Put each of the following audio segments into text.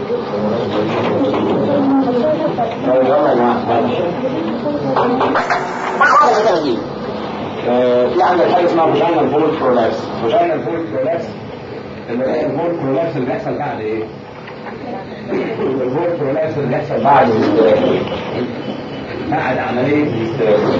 طيب يلا يا جماعه آه، في عندك حاجه اسمها فاجينال بول برولابس فاجينال بول برولابس اللي هي البول برولابس اللي بيحصل بعد ايه؟ البول برولابس اللي بيحصل بعد ال- بعد عمليه الاستراكشن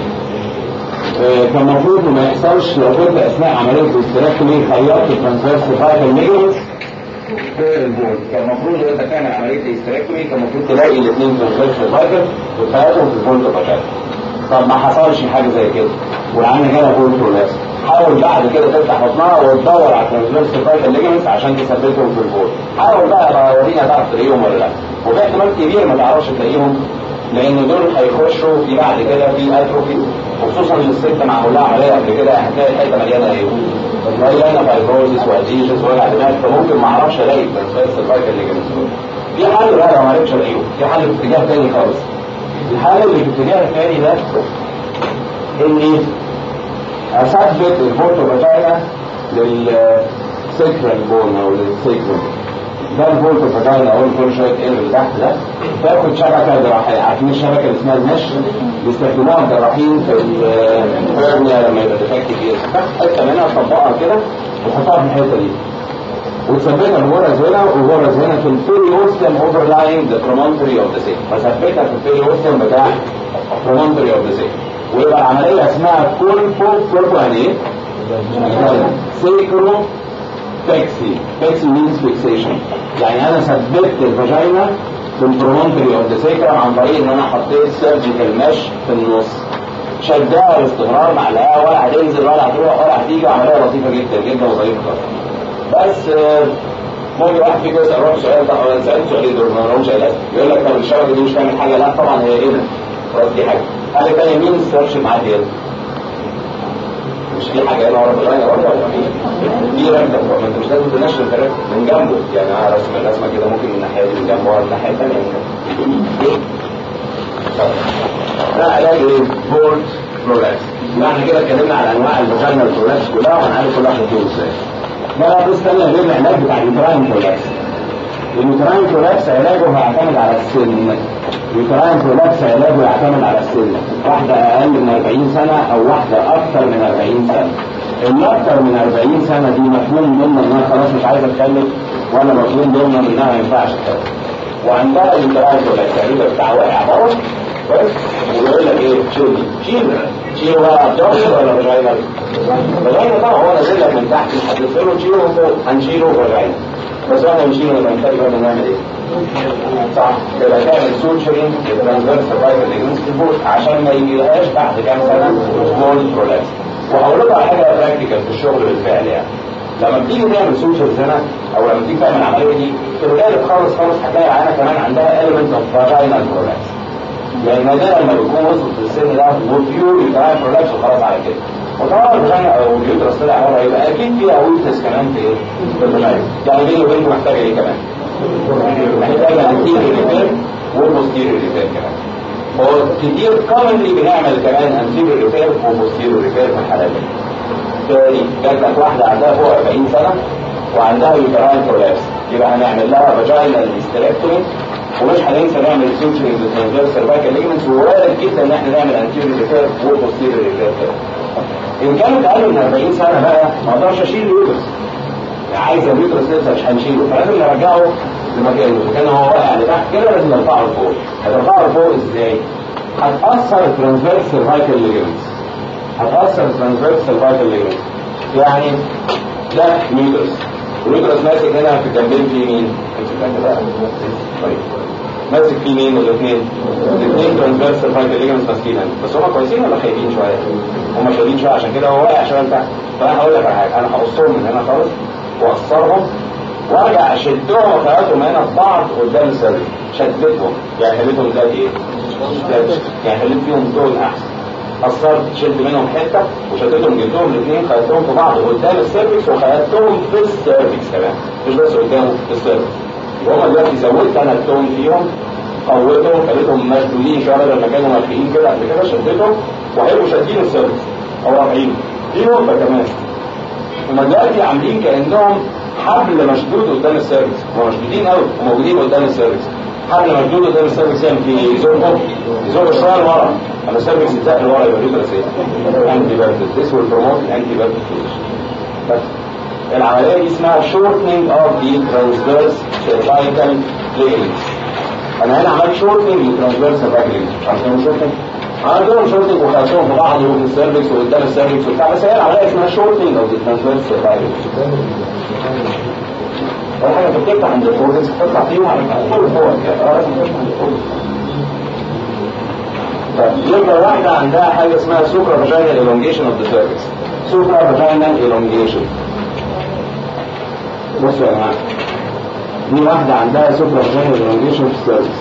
كان المفروض ما يحصلش لو كنت اثناء عمليه الاستراكشن خيطت الترانسفيرس فايتال ليجمنت في البول كان المفروض انت تعمل عمليه الاستراكتومي كان المفروض تلاقي الاثنين ترانسفيرس فايتال وتخيطهم في البول فاجينا طب ما حصلش حاجه زي كده والعين جالها بول برولابس حاول بعد كده تفتح بطنها وتدور على الترانسفيرس فايتال ليجمنتس عشان تثبتهم في البول حاول بقى بقى ورينا تعرف تلاقيهم ولا لا وفي احتمال كبير ما تعرفش تلاقيهم لان دول هيخشوا في بعد كده في اتروفي وخصوصا ان الست معمول لها عمليه قبل كده هتلاقي الحته مليانه ايه؟ مليانه فايبروزس واديجس وجع دماغ فممكن ما اعرفش الاقي الترانسفيرس فايتال ليجمنتس دول في حل بقى لو ما عرفتش الاقيهم في حل في اتجاه تاني خالص الحالة اللي في الاتجاه الثاني ده اني اثبت البورتو فاجينا للسيكرال بون او للسيكرال ده البورتو فاجينا او كل شويه تقل اللي تحت ده تاخد شبكه جراحيه عارفين الشبكه اللي اسمها المش بيستخدموها الجراحين في الهرنيا لما يبقى ديفكت فيها تاخد حته منها تطبقها كده وتحطها في الحته دي وتثبتها الغرز هنا والغرز هنا في البيريوستم اوفرلاين ذا promontory اوف ذا سيك فثبتها في البيريوستم بتاع promontory اوف ذا سيك ويبقى العمليه اسمها كولفو كولفو يعني ايه؟ سيكرو فيكسي فيكسي مينز فيكسيشن يعني انا ثبت الفاجينا في البرومونتري اوف ذا سيكرم عن طريق ان انا حطيت سيرجيكال مش في النص شدها باستمرار معلقه ولا هتنزل ولا هتروح ولا هتيجي عمليه لطيفه جدا جدا وظريفه بس آه، ممكن واحد فيكم يسال روح سؤال طب انا سالت سؤالين دول ما لهمش علاج يقول لك طب الشبكه دي مش تعمل حاجه لا طبعا هي ايه ده؟ خلاص دي حاجه حاجه ثانيه مين السيرش معاك هنا؟ مش في حاجه هنا ورا الغايه ورا ولا في في ركبه ما انت مش لازم تنشر الفرق من جنبه يعني انا رسم الرسمه كده ممكن من الناحيه دي من جنبه ولا الناحيه الثانيه ده علاج ايه؟ بورد برولابس يبقى احنا كده اتكلمنا على انواع الفاجينال برولابس كلها وهنعرف كل واحده فيهم ازاي ده بص تاني غير العلاج بتاع اليوتراين برولابس اليوتراين برولابس علاجه هيعتمد على السن اليوتراين برولابس علاجه يعتمد على السن واحدة أقل من 40 سنة أو واحدة أكثر من 40 سنة اللي أكثر من 40 سنة دي مفهوم ضمن إنها خلاص مش عايزة تخلف ولا مفهوم ضمن إنها ما ينفعش تخلف وعندها اليوتراين برولابس يعني يبقى بتاع واقع بره كويس ويقول لك ايه شيل شيل شيل بقى ابدومين ولا فاجينال فاجينال طبعا هو نازل لك من تحت هتدخله تشيله فوق هنشيله فاجينال بس احنا بنشيله لما نحتاج بقى نعمل ايه؟ صح يبقى تعمل سوتشرينج للترانسفيرس فايبر ليجمنتس عشان ما يجيلهاش بعد كام سنه سمول برولابس وهقول لكم على حاجه براكتيكال في الشغل بالفعل يعني لما بتيجي تعمل سوتشرز هنا او لما تيجي تعمل العمليه دي في الغالب خالص خالص هتلاقي العينه كمان عندها element of vaginal prolapse يعني نادرا لما بيكون وصل في السن ده وبيور يبقى برولابس وخلاص على كده وطبعا الفاجينا او اليوترس طلع بره يبقى اكيد فيها ويتنس كمان في ايه؟ في الفاجينا يعني بيني وبينكم محتاجه ايه كمان؟ محتاجه انتيريور ريفير وبوستيريور ريفير كمان هو كتير كومنلي بنعمل كمان انتيريور ريفير وبوستيريور ريفير في الحالات دي تاني جات لك واحده عندها فوق 40 سنه وعندها يوتراين برولابس يبقى هنعمل لها فاجينال هيستريكتومي ومش هننسى نعمل سوتشرنج للترانسفيرس سيرفايكال ليجمنتس ووارد جدا ان احنا نعمل انتيريور ريفير وبوستيريور ريفير ان كانت اقل من 40 سنه بقى ما اقدرش اشيل اليوترس عايز اليوترس لسه مش هنشيله فلازم نرجعه لمكانه وكان هو واقع لتحت كده لازم نرفعه لفوق هترفعه لفوق ازاي؟ هتاثر الترانسفيرس سيرفايكال ليجمنتس هتاثر الترانسفيرس سيرفايكال ليجمنتس يعني ده اليوترس اليوترس ماسك هنا في الجنبين في مين؟ طيب ماسك في مين الاثنين؟ الاثنين ترانسفيرس سيرفايكال ليجمنتس ماسكين هنا بس هم كويسين ولا خايبين شويه؟ هم شايلين شويه عشان كده هو واقع شويه لتحت فانا هقول لك على حاجه انا هقصهم من هنا خالص واقصرهم وارجع اشدهم وخيطهم هنا في بعض قدام السرير شدتهم يعني خليتهم دلوقتي ايه؟ يعني خليت فيهم دول احسن قصرت شلت منهم حته وشدتهم جبتهم الاثنين خيطتهم في بعض قدام السيرفكس وخيطتهم في السيرفكس كمان مش بس قدامه في السيرفكس وهم دلوقتي زودت انا التون فيهم قوتهم خليتهم مشدودين شويه بدل ما كانوا مرخيين كده قبل كده شدتهم وهيبقوا شادين السيرفكس او رافعين في نقطه كمان هم دلوقتي عاملين كانهم حبل مشدود قدام السيرفكس هم مشدودين قوي وموجودين قدام السيرفكس حبل مشدود قدام السيرفكس يعني في يزور يزور شويه لورا اما السيرفكس يتزق لورا يبقى فيه ثلاثيه انتي بيرتس this will promote anti biotic بس العمليه دي اسمها shortening of the transverse cervical ligaments انا هنا عملت shortening للترانسفيرس cervical ligaments عشان shortening عندهم شورتنج وخلصهم في بعض وفي السيرفكس وقدام السيرفكس وبتاع بس هي العمليه اسمها شورتنج او ترانسفيرس سيرفايفل اول حاجه بتفتح عند الكورتكس بتطلع فيهم على طول فوق كده اه لازم تفتح عند الكورتكس طيب يبقى واحده عندها حاجه اسمها سوبرا فاجينال elongation اوف ذا سيرفكس سوبرا فاجينال elongation بصوا يا جماعه دي واحده عندها سوبرا فاجينال elongation في السيرفكس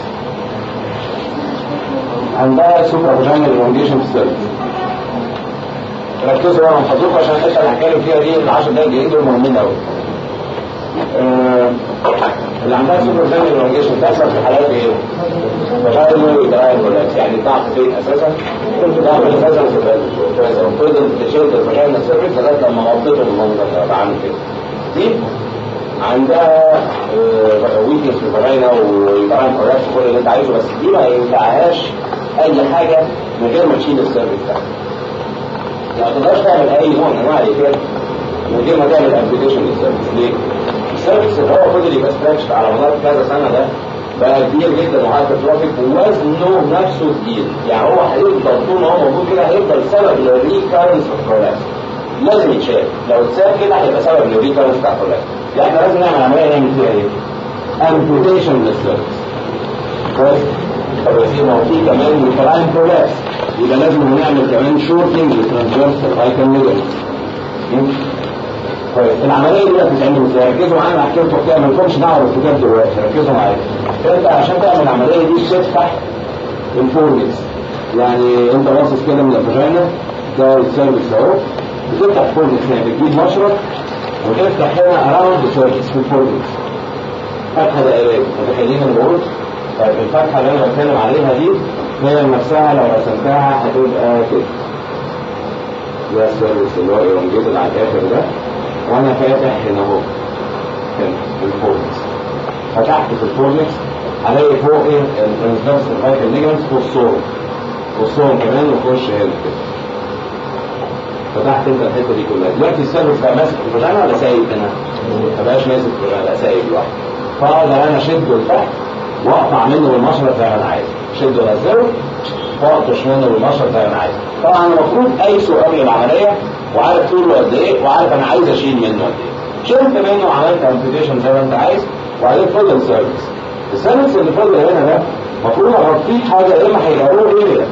عندها سوبرا فاجينال elongation في السيرفكس ركزوا بقى محفظوكوا عشان الحته اللي هتكلم فيها دي ال 10 دقايق الجايين دول مهمين قوي آه، اللي عندها سوبر فاجينال elongation بتحصل في حالات ايه؟ فاجينال ويتراين كولاكس يعني ضعف فين اساسا؟ ضعف اساسا في الفاجينال فضل تشد الفاجينال سيرفكس لغايه لما غطيته بالمنظر ده بعمل كده دي عندها ويكنس في الفاجينا ويتراين كولاكس وكل اللي انت عايزه بس دي ما ينفعهاش اي حاجه من غير ما تشيل السيرفكس بتاعها ما تقدرش تعمل اي نوع من انواع الكير من غير ما تعمل ابلكيشن للسيرفكس ليه؟ السيرفكس اللي هو فضل يبقى ستريتش على مدار كذا سنه ده بقى كبير جدا وهايبرتروفيك ووزنه نفسه تقيل يعني هو هيفضل طول ما هو موجود كده هيفضل سبب للريكارنس اوف كولاكس لازم يتشال لو اتساب كده هيبقى سبب للريكارنس بتاع كولاكس يعني احنا لازم نعمل عمليه نعمل فيها ايه؟ امبوتيشن للسيرفكس كويس طب يا سيدي ما هو في كمان ميكراين كولاكس يبقى لازم نعمل كمان شورتنج للترانسفيرس سيرفايكال ليجمنت طيب العمليه دي بتتعمل ازاي؟ ركزوا معايا انا هحكي لكم كده ما لكمش دعوه بالكتاب دلوقتي ركزوا معايا انت عشان تعمل العمليه دي تفتح الفورنكس يعني انت باصص كده من الفاجينا ده السيرفكس اهو بتفتح الفورنكس يعني بتجيب مشرط وتفتح هنا اراوند السيرفكس في الفورنكس فتحه دائريه متخيلين الغرز؟ طيب الفتحه اللي انا بتكلم عليها دي هي نفسها لو رسمتها هتبقى كده ده السيرفيس اللي هو يونجيتد على الاخر ده وانا فاتح هنا اهو هنا في الفورنكس فتحت في الفورنكس هلاقي فوق ايه الترانسفيرس سيرفايكال ليجمنتس فوق الصوم والصوم كمان وخش هنا كده فتحت انت الحته دي كلها دلوقتي السيرفيس بقى ماسك الفاجينا ولا سايب هنا؟ ما بقاش ماسك الفاجينا لا سايب لوحده فاقدر انا اشده لتحت واقطع منه بالمشرط زي ما انا عايز شده وانزله واقطش منه بالمشرط زي ما انا عايز طبعا المفروض ايسه قبل العمليه وعارف طوله قد ايه وعارف انا عايز اشيل منه قد ايه شلت منه وعملت امبيتيشن زي ما انت عايز وبعدين فضل سيرفيس السيرفيس اللي فضل هنا ده المفروض اغطيه حاجه يا اما هيبقى اريا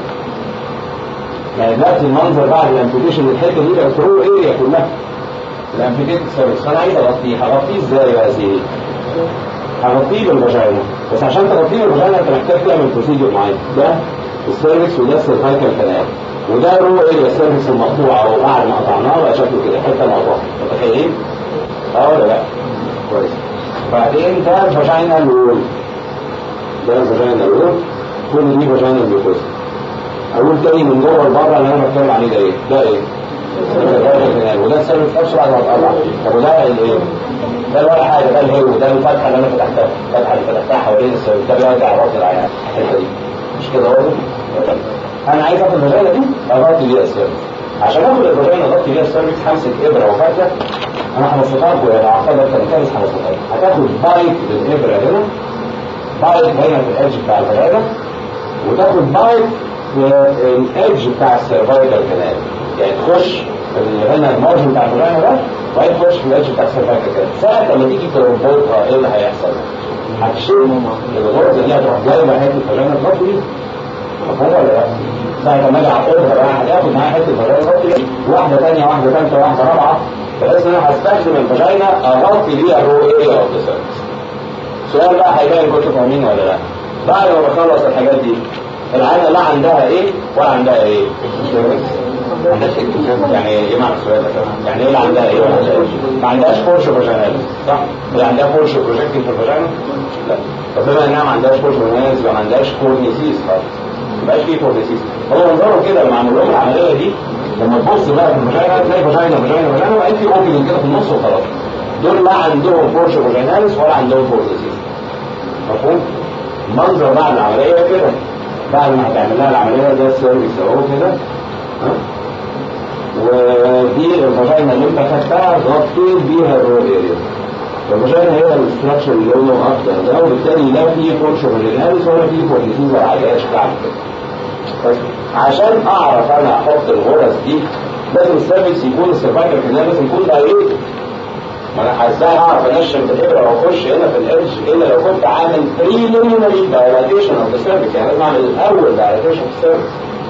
يعني دلوقتي المنظر بعد الامبيتيشن الحته دي بقت رو اريا كلها الامبيتيشن سيرفيس فانا عايز اغطيه هغطيه ازاي يا سيدي؟ هغطيه بالفاجينا بس عشان تغطيه بالفاجينا انت محتاج تعمل بروسيجر معين ده السيرفكس وده السيرفايكال كانال وده رو اريا السيرفكس المقطوع او بعد ما قطعناه بقى شكله كده حته مقطوعه متخيلين؟ اه ولا لا؟ كويس بعدين ده الفاجينا وول ده الفاجينا وول كل دي فاجينا ميوكوزا اقول تاني من جوه لبره اللي انا بتكلم عليه ده ايه؟ ده ايه؟ وده السيرفكس نفسه بعد ما اتقطع طب وده الايه؟ ده ولا حاجه ده الهيو ده الفتحه اللي انا فتحتها الفتحه اللي فتحتها حوالين السيرفكس ده بيرجع راس العيان الحته دي مش كده برضه؟ انا عايز اخد الفاجينا دي اغطي بيها السيرفكس عشان اخد الفاجينا اغطي بيها السيرفكس همسك ابره وفتله انا هبسطها لكم يعني اعتقد اكتر من كده بس هبسطها لكم هتاخد بايت بالابره هنا بايت هنا في الادج بتاع الفاجينا وتاخد بايت في الادج بتاع السيرفايكال كانال يعني تخش هنا المارجن بتاع الفاجينا ده وبعدين تخش في الادج بتاع السيرفايكال كانال ساعه لما تيجي تربطها ايه اللي هيحصل؟ هتشيل الغرزه دي هتروح جايبه حته الفاجينا تغطي بيها مفهوم ولا لا؟ ساعة ما اجي اعقدها بقى هتاخد معايا حته الفاجينا تغطي واحده ثانيه واحده ثالثه واحده رابعه بحيث ان انا هستخدم الفاجينا اغطي بيها الرو اريا اوف ذا سيرفيس. السؤال بقى هيبان كنتوا فاهمين ولا لا؟ بعد ما بخلص الحاجات دي العينه لا عندها ايه ولا عندها ايه؟ يعني ايه معنى السؤال ده يعني ايه اللي عندها ايه ولا عندها ايه؟ ما عندهاش فورش فاجينال صح؟ هي عندها فورش بروجكتنج في الفاجينا؟ لا طب بما انها ما عندهاش فورش فاجينال يبقى ما عندهاش كورنيسيس خالص ما يبقاش فيه كورنيسيس هو منظره كده لما عملوا لهم العمليه دي لما تبص بقى في الفاجينا تلاقي فاجينا فاجينا فاجينا وبعدين في اوبننج كده في النص وخلاص دول لا عندهم فورش فاجيناليس ولا عندهم فورسيس مفهوم؟ منظر بعد العملية كده بعد ما هتعمل لها العملية ده السيرفيس اهو كده ها؟ ودي الفاجينا اللي انت خدتها غطيت بيها الرول اريا فالفاجينا هي الاستراكشر اللي لونه اخضر ده وبالتالي لا في فورش فاجيناليس ولا في فورسيس ولا حاجه اشكال كده بس عشان اعرف انا احط الغرز دي لازم السيرفيس يكون السيرفايكال كمان لازم يكون دايركت ما انا ازاي اعرف انشن بالابره واخش هنا في الادج الا لو كنت عامل بريليمينري دايلاتيشن اوف ذا سيرفيس يعني لازم اعمل الاول دايلاتيشن في السيرفيس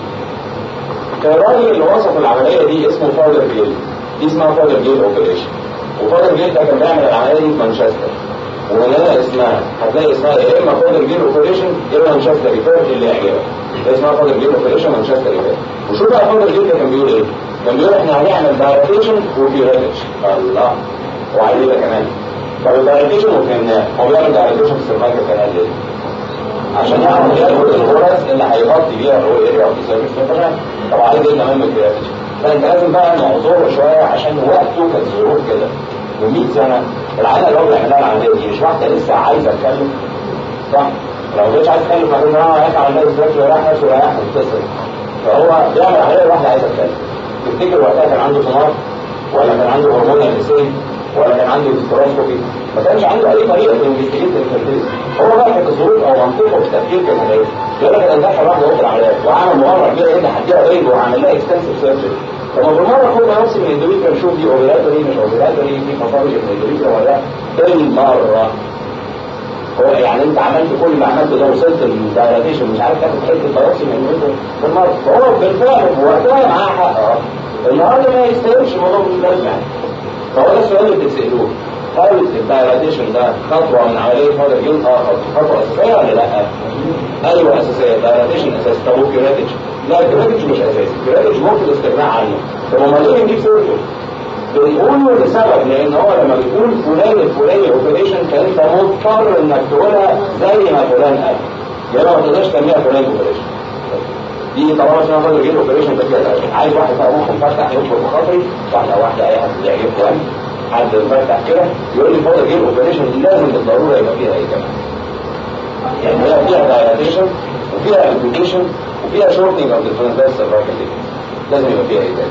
الراجل اللي وصف العمليه دي اسمه فاذر جيل دي اسمها فاذر جيل اوبريشن وفاذر جيل ده كان بيعمل العمليه دي في مانشستر وهنا اسمها هتلاقي اسمها يا اما فاذر جيل اوبريشن يا اما مانشستر ريفيرج اللي يعجبك ده اسمها فاذر جيل اوبريشن مانشستر ريفيرج وشوف بقى فاذر جيل ده كان بيقول ايه؟ كان بيقول احنا هنعمل دايلاتيشن وبيوريتش الله وعليه ده كمان طب الدايلاتيشن وفهمناه هو بيعمل دايلاتيشن في السيرفايكال كانال ليه؟ عشان يعرف ياخد الغرز اللي هيغطي بيها الرو اريا اوف ذا سيرفيس طب عايز ايه كمان من الكرياتيش فانت لازم بقى نعذره شويه عشان وقته كانت ظروف كده و100 سنه العاده اللي هو بيعملها العمليه دي مش واحده لسه عايزه تخلف صح؟ لو ما عايز تخلف هتقول اه هيك عمل لها ازاي ويريح نفسه ويريح نفسه فهو بيعمل عمليه واحده عايزه تخلف تفتكر وقتها كان عنده سونار ولا كان عنده هرمون الانسان ولا كان عنده ديستروسكوبي ما كانش عنده اي طريقه في انفستيجيت الفيرتيليتي هو بقى كانت الظروف او منطقه في التفكير كان ايه يقول لك انا دخل واحده اوضه العمليات وعمل مغامره كبيره جدا هديها رينج وعمل لها اكستنسيف سيرجري طب ما بالمره خد نفسي من الاندوميتريا نشوف دي اوفيلاتوري مش اوفيلاتوري في باثولوجي في الاندوميتريا ولا بالمره هو يعني انت عملت كل اللي عملته ده وصلت للدايلاتيشن مش عارف تاخد حته بايوبسي من المتر بالمره فهو بالفعل في وقتها معاه حق اه النهارده ما يستاهلش الموضوع مش لازم يعني فهو ده السؤال اللي بتسالوه هل الدايلاتيشن ده خطوه من عمليه فاضل جين اه خطوه اساسيه ولا لا؟ ايوه اساسيه الدايلاتيشن اساسي طب والكيوريتج؟ لا الكيوريتج مش اساسي الكيوريتج ممكن الاستغناء عنه طب امال ليه بنجيب سيرته؟ بنقوله لسبب لان هو لما بيقول فلان الفلاني اوبريشن فانت مضطر انك تقولها زي ما فلان قال يبقى ما تقدرش تعملها فلان اوبريشن دي طالما اسمها فاضل جين اوبريشن ده كده عايز واحد بقى ممكن فتح يدخل بخاطري واحده واحده اي حد يعجبه يعني حد فتح كده يقول لي فاضل جين اوبريشن لازم بالضروره يبقى فيها ايه كمان يعني هي فيها دايلاتيشن وفيها امبليكيشن وفيها شورتنج اوف ذا ترانسفيرس سيرفايكال لازم يبقى فيها ايه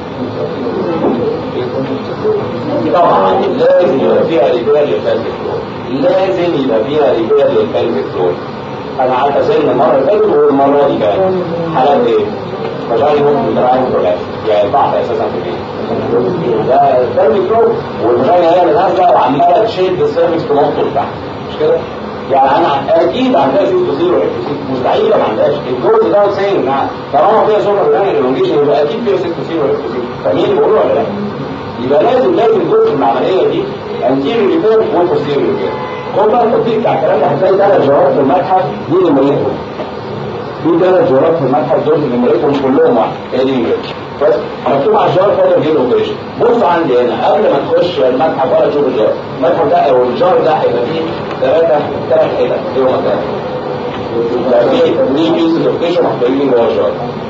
تاني طبعا لازم يبقى فيها ريبير للبلفيك فلور لازم يبقى فيها ريبير للبلفيك فلور انا قعدت اسال المره اللي فاتت والمره دي كمان حالات ايه؟ فجاني ممكن دراعي ولا يعني البعض اساسا في البيت ده البلفيك فلور والفجاني هي اللي نازله وعماله تشد السيرفكس تنط لتحت مش كده؟ يعني انا اكيد عندها سيوت تصير ولا مستحيل ما عندهاش الجزء ده سين طالما فيها سوبر بلان الالونجيشن يبقى اكيد فيها ست تصير ولا تصير فمين اللي بيقولوا ولا لا؟ يبقى لازم لازم جزء من العمليه دي انتيريور ريبير وبوستيريور ريبير خد بقى التطبيق بتاع الكلام ده هتلاقي ثلاث جوابات في المتحف دي نمرتهم في ثلاث جوابات في المتحف دول نمرتهم كلهم واحد هي دي بس مكتوب على الجار فاضل جيل اوبريشن بص عندي هنا قبل ما تخش المتحف ولا تشوف الجار المتحف ده او الجار ده هيبقى فيه ثلاثه ثلاث حتت ايه هما ثلاثه؟ يبقى فيه دي بيس اوف تيشن محتاجين جوه الجار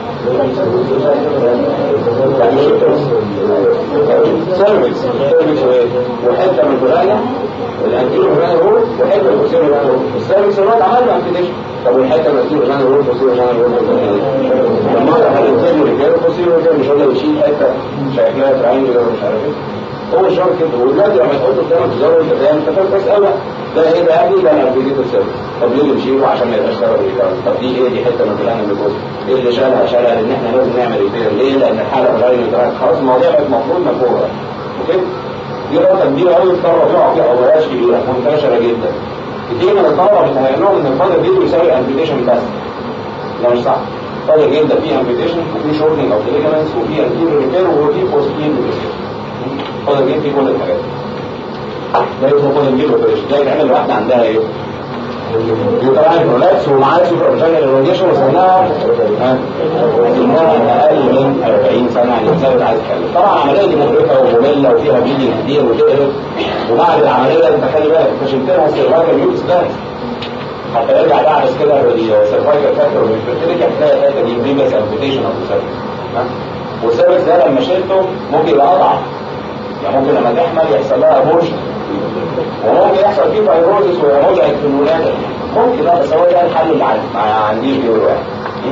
سيرفيس سيرفيس وايه؟ وحته من الفلانه الانتيرو فلانه هو وحته من البوستيرو فلانه هو السيرفيس اللي هو عمل له امبيتيشن طب والحته من الانتيرو فلانه هو البوستيرو فلانه هو لما هذا الانتيرو رجاله البوستيرو رجاله مش هو يشيل حته شكلها تراينجل ولا مش عارف ايه هو الشهر كده ودلوقتي لما تحط قدامك الزر انت فاهم انت فاهم كويس قوي ده ايه ده قبلي ده الامبيتيتد سيرفيس طب ليه اللي نشيله عشان ما يبقاش سبب ريكارد طب دي ايه دي حته من فلان اللي جوه ايه اللي شالها شالها لان احنا لازم نعمل ريبير ليه لان الحاله غير مدرك خلاص المواضيع بقت المفروض مفهومه اوكي دي نقطه كبيره قوي الطلبه بيقعوا فيها اوراش كبيره منتشره جدا كتير من الطلبه بيتهيأ لهم ان الفاضل جدا يساوي امبيتيشن بس لا مش صح فاضل جدا فيه امبيتيشن وفيه شورتنج اوف ليجمنتس وفيه انتيريور ريبير وفيه بوستيريور ريبير فاضل جدا فيه كل الحاجات ده اسمه فاضل جدا اوبريشن ده يتعمل واحده عندها ايه؟ يوتراين رولاتس ومعاه سوبر فاجينال ايروديشن وسنها سنها اقل من 40 سنه يعني الانسان عايز يتكلم طبعا العمليه دي مغرقه وممله وفيها بيدي كتير وتقرف وبعد العمليه انت خلي بالك انت شلت لها السيرفايكال يوتس ده حتى يرجع بعد كده السيرفايكال فاكتور والفيرتيليتي هتلاقي الحته دي بريمس امبيتيشن اوف السيرفكس والسيرفكس ده لما شلته ممكن يبقى اضعف يعني ممكن لما تحمل يحصل لها ابورشن وممكن يحصل فيه فايبروزس ويبقى مزعج في الولاده ممكن اه بس هو ده الحل اللي عندي ما عنديش غير واحد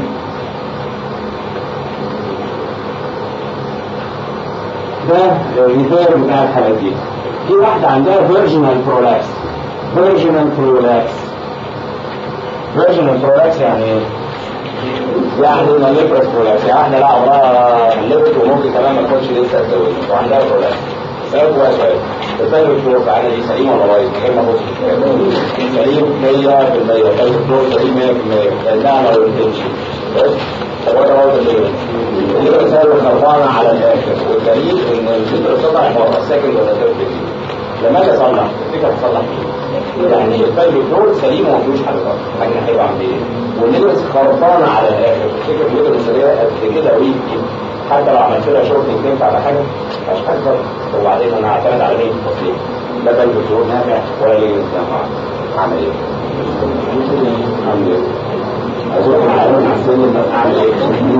ده الريفير بتاع الحالات دي في واحدة عندها فيرجنال برولابس فيرجنال برولابس فيرجنال برولابس يعني ايه؟ يعني ماليبرس برولابس يعني واحدة لا عمرها لبت وممكن كمان ما تكونش لسه اتجوزت وعندها برولابس سبب هو سؤال الفرق الفلوس على دي سليم ولا بايظ من غير ما ابص سليم 100% الفرق الفلوس سليم 100% لانها ما بتمشي بس طب وات اباوت الليفر الليفر سهل خربانه على الاخر والدليل ان الليفر طلع بره ساكن ولا ثيرد ديجري لما اجي اصلح تفتكر تصلح يعني الفرق الفلوس سليم وما فيهوش حاجه غلط حاجه هيبقى عند ايه والليفر خربانه على الاخر تفتكر الليفر السريه قد كده ويك حتى لو عملت لها شورتنج تنفع على حاجه مش حاجه غلط وبعدين انا هعتمد على مين التصليح لا بل بشهور نافع ولا ليه نافع اعمل ايه؟ اعمل ايه؟ أزور معلومة عن سن الناس أعمل إيه؟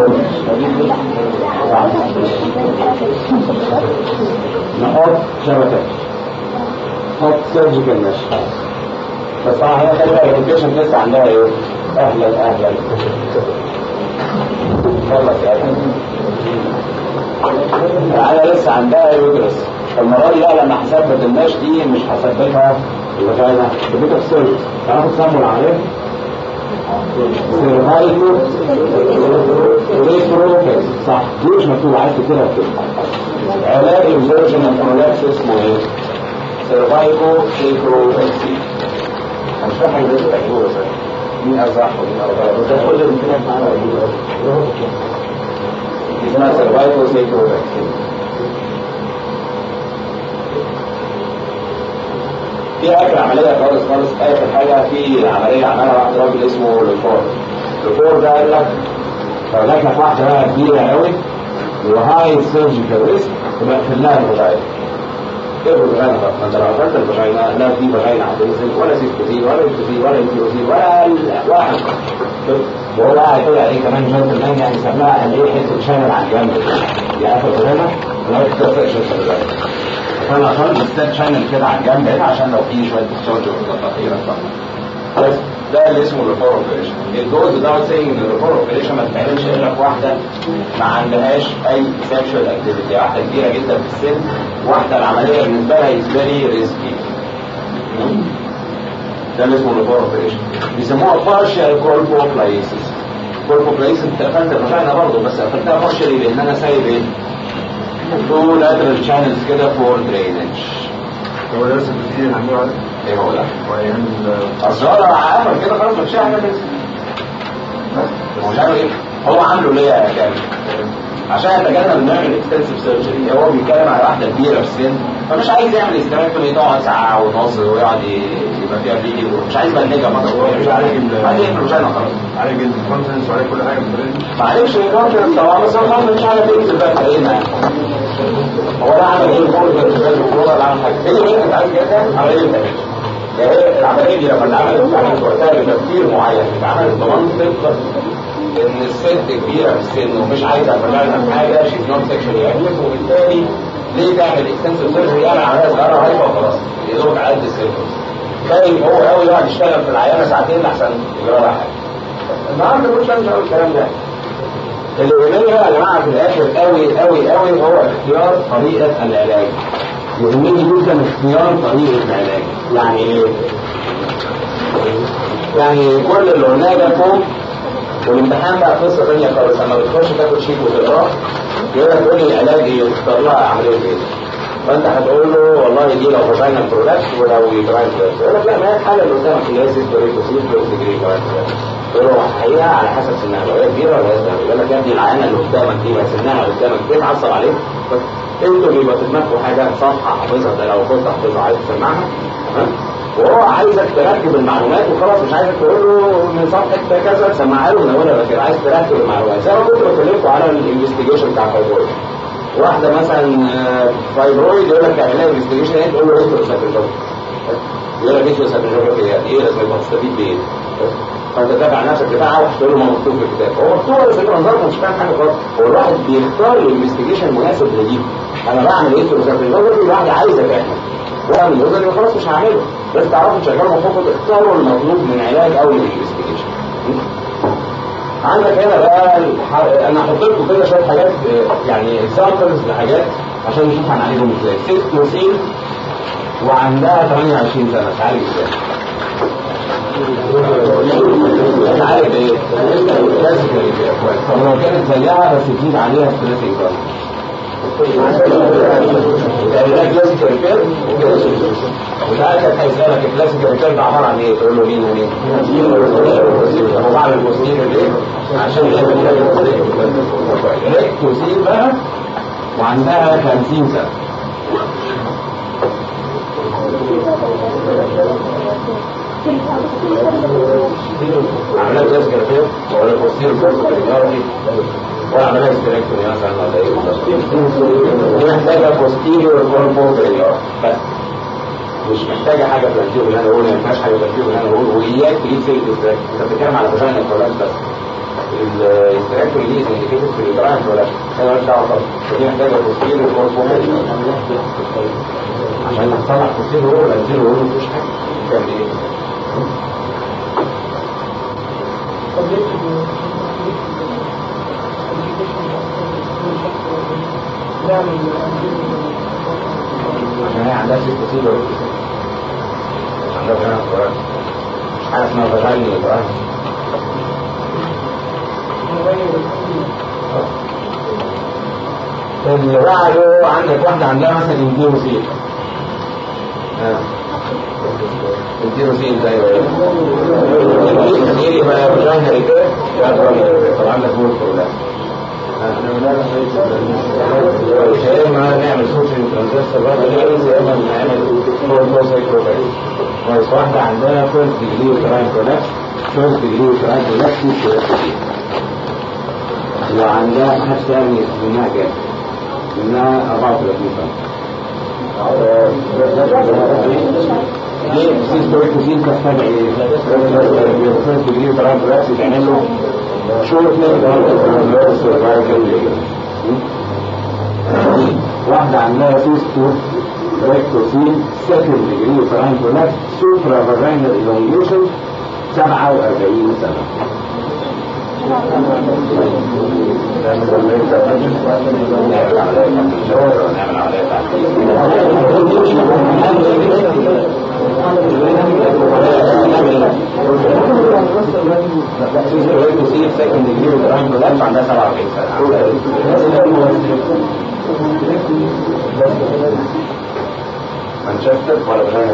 نحط شبكة نحط سيرجيكال مش بس طبعا هي خلي بالك البيشنت لسه عندها إيه؟ أهلا أهلا خلص يا أنا لسه عندها يودرس المرة دي بقى لما هثبت الناش دي مش هثبتها الفاجينا ببيتها في سيرج تعرفوا تسموا العملية؟ سيرفايكو ريتروفكس صح دي مش مكتوب عايز كده كده علاج الفيرجن البرولابس اسمه ايه؟ سيرفايكو ريتروفكس انا مش فاهم حاجه زي كده بس مين ارزاح ومين ارزاح وده كل الامكانيات معانا اسمها سيرفايكو ريتروفكس في اخر عمليه خالص خالص اخر حاجه في عمليه عملها واحد راجل اسمه لوفور لوفور ده قال لك لو جات لك واحده بقى كبيره قوي وهاي سيرجيكال ريسك تبقى في لها الفجاينا ايه الفجاينا بقى؟ ما انت لو قفلت الفجاينا لا في فجاينا هتنزل ولا سيستوزين ولا انتوزين ولا انتوزين ولا واحد وهو قاعد كده ايه كمان جنب المانجا يعني سماها قال ايه حته شامل على الجنب يعني قفل الفجاينا ولا تكسر شاشه الفجاينا فانا عشان بستات شانل كده على الجنب هنا عشان لو في شويه ديسشارج خطيره بس ده اللي اسمه الريفور اوبريشن الجوز ده سينج ان الريفور اوبريشن ما تتعملش الا في واحده ما عندهاش اي سيكشوال اكتيفيتي واحده كبيره جدا في السن واحده العمليه بالنسبه لها از فيري ريسكي ده اللي اسمه الريفور اوبريشن بيسموها بارشال كوربوكلايسيس كوربوكلايسيس انت قفلت الرفاينه برضه بس قفلتها بارشالي لان انا سايب ايه؟ تو لاترال شانلز كده فور درينج هو ده بس التسجيل اللي عملوه عليه ايه هو ده؟ ويعني اصل هو لو عمل كده خلاص مش هيعمل كده هو مش عامل ايه؟ هو عامله ليه يا كامل؟ عشان يتجنب انه يعمل اكستنسيف سيرجري هو بيتكلم على واحده كبيره في السن فمش عايز يعمل استراكتومي تقعد ساعه ونص ويقعد يبقى فيها فيديو مش عايز بلنجه مثلا مش عايز عايز يقفل وشايله خلاص عليه جلد الكونتنس وعليه كل حاجه بالطريقه معلش الكونفرنس طبعا بس هو مش عارف ينزل بقى تلاقينا هو ده عمل ايه الكونفرنس ده الكوره اللي عمل حاجه هي اللي كانت عايز كده عمليه التمرين يعني العمليه دي لما اتعملت اتعملت وقتها بتفكير معين اتعملت بمنطق ان الست كبيره في السن ومش عايزه تعمل حاجه شيز نوت سكشوالي اكتف وبالتالي ليه تعمل اكستنسيف سيرجري يعمل عمليه صغيره هايفه وخلاص يدوك على قد السيرجري طيب هو قوي يقعد يشتغل في العيانه ساعتين احسن يجرى لها حاجه النهارده مش لازم اقول الكلام ده اللي يهمني بقى يا جماعه في الاخر قوي قوي قوي هو اختيار طريقه العلاج يهمني جدا اختيار طريقه العلاج يعني ايه؟ يعني كل اللي قلناه ده فوق والامتحان بقى قصه ثانيه خالص لما بتخش تاخد شيك وتقراه يقول لك قول لي العلاج ايه وتختار لها عمليه ايه فانت هتقول له والله دي لو فاجينال برودكت ولو يوتراين برودكت يقول لك لا ما هي الحاله اللي قدامك اللي هي سيستوريكوسيس ديجري تقول له هحقيقها على حسب سنها لو هي كبيره ولا هي صغيره يقول لك يا ابني العيانه اللي قدامك دي ما سنها قدامك كده عصب عليك بس انتوا بيبقى في دماغكم حاجه صفحه حافظها ده لو كنت حافظها عايز تسمعها تمام وهو عايزك تركب المعلومات وخلاص مش عايزك تقول له من صفحه كذا تسمعها له من اولها لاخرها عايز تركب المعلومات زي ما كنت بكلمكم على الانفستيجيشن بتاع الفايبرويد واحده مثلا فايبرويد يقول لك تعمل لها انفستيجيشن ايه تقول له ايه سابريجوبي يقول لك ايه سابريجوبي يعني ايه لازم يبقى تستفيد بايه فانت تابع نفسك بتاعه وتقول له ما مكتوب في الكتاب هو مكتوب بس انت نظرت مش فاهم حاجه خالص هو الواحد بيختار الانفستيجيشن المناسب لدي انا بعمل ايه سابريجوبي الواحد عايز تعمل وقال الوزن خلاص مش هعمله بس تعرفوا تشغلوا مخكم تختاروا المطلوب من علاج او من انفستيجيشن عندك هنا بقى الح... انا هحط لكم كده شويه حاجات آه، يعني اكزامبلز لحاجات عشان نشوف هنعالجهم ازاي ست وسيل وعندها 28 سنه تعالج ازاي عارف ايه؟ كلاسيكال كويس طب لو كانت زيها بس تزيد عليها ستريس انكم يعني ده كلاسيكال ريبير وده كان هيسألك الكلاسيكال ريبير ده عبارة عن ايه؟ تقول له مين ومين؟ طب هو بعمل بوستير ليه؟ عشان ريكتوسيل بقى وعندها 50 سنة عملها كلاسيكال ريبير ولا بوستير ولا عملها استراكتوري مثلا ولا ايه؟ دي محتاجة بوستيريور كوربورتري بس مش محتاجة حاجة في الانتيو اللي انا بقوله ما ينفعش حاجة في الانتيو اللي انا بقوله وإياك تجيب سيرة استراكتوري انت بتتكلم على فاجينا الكولاج بس الاستراكتوري دي انديكيتد في الجراحة الكولاج انا ماليش دعوة خالص فدي محتاجة بوستيريور كوربورتري عشان نطلع بوستيريور ولا انتيريور مفيش حاجة تعمل ايه؟ عشان هي عندها ست سيلة ولا ست عندها فاجينا الكولاج مش حاجة اسمها فاجينا الكولاج اللي بعده عندك واحدة عندها مثلا انتيروسيل انتيروسيل زي ما ايه بقى فاجينا ريبير طب عندك فول ولا يا اما نعمل سوشيال ترانزستور برضه يا اما نعمل فور بوسيك كويس واحدة عندها فيرست ديجري وتراين كونكت فيرست ديجري وتراين كونكت وعندها حتى يعني منها كام؟ منها 34 سنة ليه سيس بروكوسين تحتاج ايه؟ فيرست ديجري وتراين كونكت تعمل له شورت واحدة عندها سيستو ريكتوسين سكند ديجري وتراين كونكت سوبرا فاجينال إلونجيشن 47 سنة عندها 47 سنة مانشستر ولا بلاغة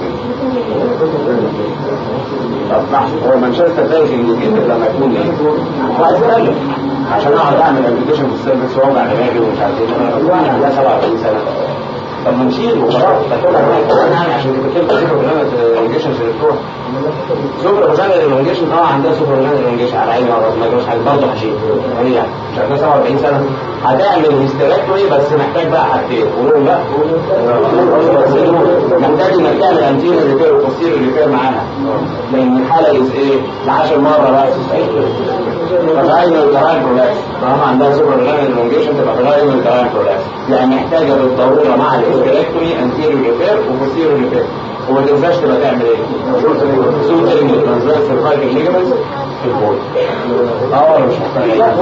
طب لحظة هو مانشستر ده يمكن لما يكون ايه؟ هو هيتكلم عشان اقعد اعمل ابلكيشن في السيرفيس واوجع دماغي ومش عارف ايه وانا عندها 47 سنة طب ما نشيل وخلاص تاخدها يعني عشان تكتب سوبر برنامج الانجيشن في الدكتور سوبر برنامج الانجيشن اه عندها سوبر برنامج الانجيشن على عيني وعلى ما جابش حاجه برضه هشيل هي يعني مش عندها 47 سنه هتعمل هيستراكتوري بس محتاج بقى حاجتين قولوا لا محتاج انك تعمل انتيريور ريبير وبوستيريور ريبير معاها لان الحاله از ايه ل 10 مره بس فغاية الجراين برولابس طالما عندها سوبر برنامج الانجيشن تبقى غاية الجراين برولابس يعني محتاجه بالضروره مع الهيستراكتوري انتيريور ريبير وبوستيريور ريبير وما تنساش تبقى تعمل ايه؟ سوترنج الترانزفيرس سيرفايكال ليجمنت في البول اه ولا مش محتاج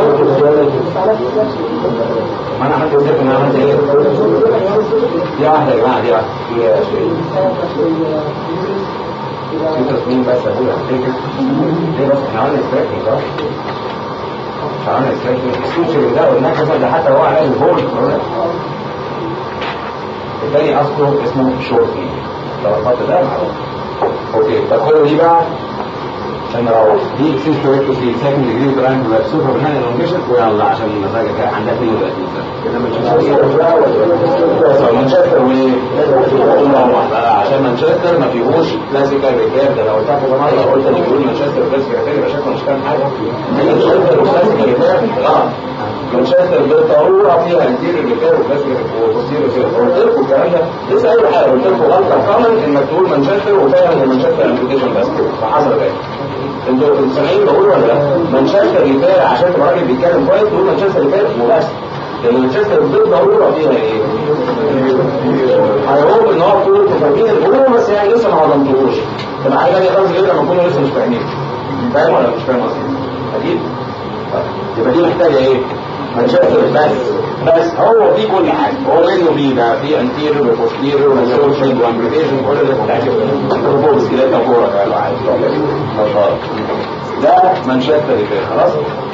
ما انا عملت وزيت انا عملت ايه؟ دي واحده يا جماعه دي واحده في تصميم بس ابويا افتكر ليه بس احنا عملنا ستراكشن صح؟ عملنا ستراكشن السوتشر ده قلنا كذا ده حتى هو على البول الثاني اصله اسمه شورتي لو الخط ده معروف اوكي طب خدوا دي بقى عشان نروح دي سيس برويكتو في سكند ديجري براين بلاد سوبر بنان الانجيشن ويلا عشان مزاجك عندها 32 سنه كده مانشستر مانشستر وايه؟ عشان مانشستر ما فيهوش كلاسيكال ريكير ده لو قلت لكم مره قلت اللي بيقول مانشستر كلاسيكال ريكير يبقى شكله مش فاهم حاجه مانشستر وكلاسيكال ريكير غلط مانشستر بالضروره فيها انتيريور ريكير وكلاسيكال وبوستيريور ريكير قلت لكم الكلام ده لسه اول حاجه قلت لكم غلطه كومن انك تقول مانشستر وفاهم ان مانشستر امبليكيشن بس فحصل ايه؟ انتوا سامعين بقول ولا لا؟ مانشستر ريبير عشان تبقى راجل بيتكلم كويس تقول مانشستر ريبير وبس لان الشيستر بالضروره فيها ايه؟ هيقول ان هو طول فاهمين الامور بس يعني لسه ما هضمتوش طب حاجه ثانيه خالص غير لما نكونوا لسه مش فاهمين فاهم ولا مش فاهم قصدي؟ اكيد طيب. يبقى دي محتاجه ايه؟ مانشستر بس بس هو في كل حاجه هو لازم فيه ده في انتيريور وبوستيريور وسوشيال وامبليكيشن كل اللي بتاعته فوق سكيلات فوق لو عايز ده مانشستر خلاص